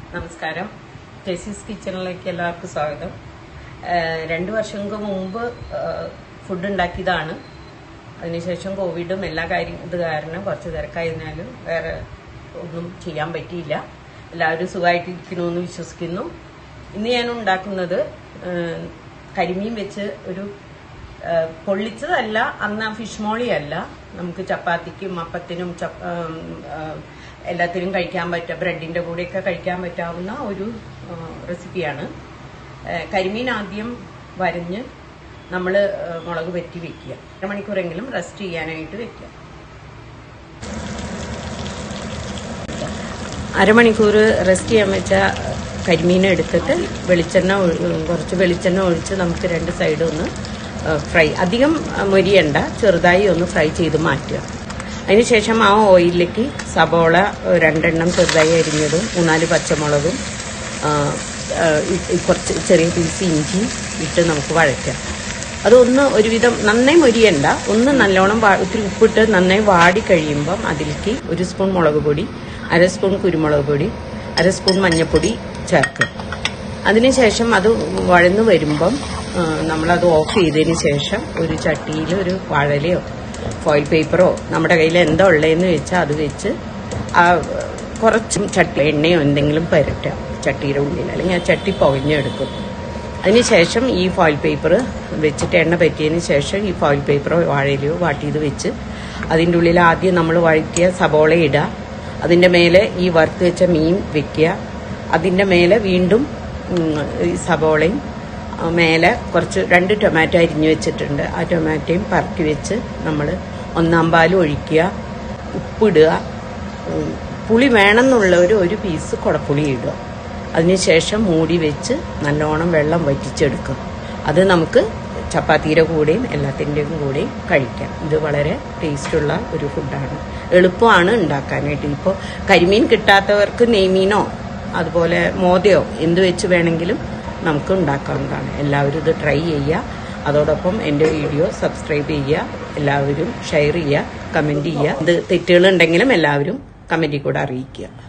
നമസ്കാരം ജെസിസ് കിച്ചണിലേക്ക് എല്ലാവർക്കും സ്വാഗതം ഏഹ് രണ്ട് വർഷങ്ങൾക്ക് മുമ്പ് ഫുഡ് ഉണ്ടാക്കിയതാണ് അതിനുശേഷം കോവിഡും എല്ലാ കാര്യം ഇത് കാരണം കുറച്ച് തിരക്കായതിനാലും വേറെ ഒന്നും ചെയ്യാൻ പറ്റിയില്ല എല്ലാവരും സുഖമായിട്ടിരിക്കണമെന്ന് വിശ്വസിക്കുന്നു ഇന്ന് ഞാൻ ഉണ്ടാക്കുന്നത് ഏഹ് കരിമീൻ വെച്ച് ഒരു ഏഹ് പൊള്ളിച്ചതല്ല അന്ന് ഫിഷ് മോളി അല്ല നമുക്ക് ചപ്പാത്തിക്കും അപ്പത്തിനും ചപ്പ- ഏം, ഏഹ് എല്ലാത്തിനും കഴിക്കാൻ പറ്റുക ബ്രെഡിന്റെ കൂടെയൊക്കെ കഴിക്കാൻ പറ്റാവുന്ന ഒരു ഏഹ് റെസിപ്പിയാണ് ഏഹ് കരിമീൻ ആദ്യം വരഞ്ഞ് നമ്മൾ മുളക് പറ്റി വെക്കുക അരമണിക്കൂറെങ്കിലും റെസ്റ്റ് ചെയ്യാനായിട്ട് വെക്കുക അരമണിക്കൂർ റെസ്റ്റ് ചെയ്യാൻ വെച്ച കരിമീൻ എടുത്തിട്ട് വെളിച്ചെണ്ണ ഒഴി- കുറച്ച് വെളിച്ചെണ്ണ ഒഴിച്ച് നമുക്ക് രണ്ട് സൈഡ് ഒന്ന് ഫ്രൈ അധികം മൊരിയണ്ട ചെറുതായി ഒന്ന് ഫ്രൈ ചെയ്ത് മാറ്റുക അതിനുശേഷം ആ ഓയിലിലേക്ക് സബോള രണ്ടെണ്ണം ചെറുതായി അരിഞ്ഞതും മൂന്നാല് പച്ചമുളകും ആ, ആ, ഇ- ഇ- കുറച്ച് ചെറിയ പീസ് ഇഞ്ചി ഇട്ട് നമുക്ക് വഴറ്റാം അതൊന്ന് ഒരുവിധം നന്നായി മൊരിയണ്ട ഒന്ന് നല്ലോണം വാ- ഇത്തിരി ഉപ്പിട്ട് നന്നായി വാടി കഴിയുമ്പം അതിലേക്ക് ഒരു സ്പൂൺ മുളക് പൊടി അര സ്പൂൺ കുരുമുളക് പൊടി അര സ്പൂൺ മഞ്ഞൾപ്പൊടി ചേർക്കുക അതിനുശേഷം അത് വഴന്നു വരുമ്പം ആ, നമ്മളത് ഓഫ് ചെയ്തതിന് ശേഷം ഒരു ചട്ടിയിൽ ഒരു വാഴലയോ ഫോയിൽ പേപ്പറോ നമ്മുടെ കയ്യിൽ എന്താ ഉള്ളതെന്ന് വെച്ചാൽ അത് വെച്ച് ആ കുറച്ചും ചട്ടി എണ്ണയോ എന്തെങ്കിലും പുരട്ടുക ചട്ടിയുടെ ഉള്ളിൽ അല്ലെങ്കിൽ ആ ചട്ടി പുകഞ്ഞെടുക്കും അതിനുശേഷം ഈ ഫോയിൽ പേപ്പർ വെച്ചിട്ട് എണ്ണ പറ്റിയതിന് ശേഷം ഈ ഫോയിൽ പേപ്പറോ വാഴയിലയോ വാട്ടിയത് വെച്ച് അതിൻ്റെ ഉള്ളിൽ ആദ്യം നമ്മൾ വഴറ്റിയ സബോള ഇടുക അതിൻ്റെ മേലെ ഈ വറുത്ത് വെച്ച മീൻ വെക്കുക അതിൻ്റെ മേലെ വീണ്ടും ഉം, ഈ സബോളയും ആ, മേലെ കുറച്ച് രണ്ട് ടൊമാറ്റോ അരിഞ്ഞു വെച്ചിട്ടുണ്ട് ആ ടൊമാറ്റോയും പറക്കി വെച്ച് നമ്മൾ ഒന്നാം പാൽ ഒഴിക്കുക ഉപ്പിടുക ഉം, പുളി വേണമെന്നുള്ളവർ ഒരു പീസ് കുടപ്പുളി ഇടുക അതിനുശേഷം മൂടി വെച്ച് നല്ലോണം വെള്ളം വറ്റിച്ചെടുക്കും അത് നമുക്ക് ചപ്പാത്തിയുടെ കൂടെയും എല്ലാത്തിൻ്റെയും കൂടെയും കഴിക്കാം ഇത് വളരെ ടേസ്റ്റുള്ള ഒരു ഫുഡാണ് എളുപ്പമാണ് ഉണ്ടാക്കാനായിട്ട് ഇപ്പോൾ കരിമീൻ കിട്ടാത്തവർക്ക് നെയ്മീനോ അതുപോലെ മോദയോ എന്ത് വെച്ച് വേണമെങ്കിലും നമുക്ക് ഉണ്ടാക്കാവുന്നതാണ് എല്ലാവരും ഇത് ട്രൈ ചെയ്യുക അതോടൊപ്പം എൻ്റെ വീഡിയോ സബ്സ്ക്രൈബ് ചെയ്യുക എല്ലാവരും ഷെയർ ചെയ്യുക കമൻറ്റ് ചെയ്യുക ഇത് തെറ്റുകളുണ്ടെങ്കിലും എല്ലാവരും കമൻറ്റിൽ കൂടെ അറിയിക്കുക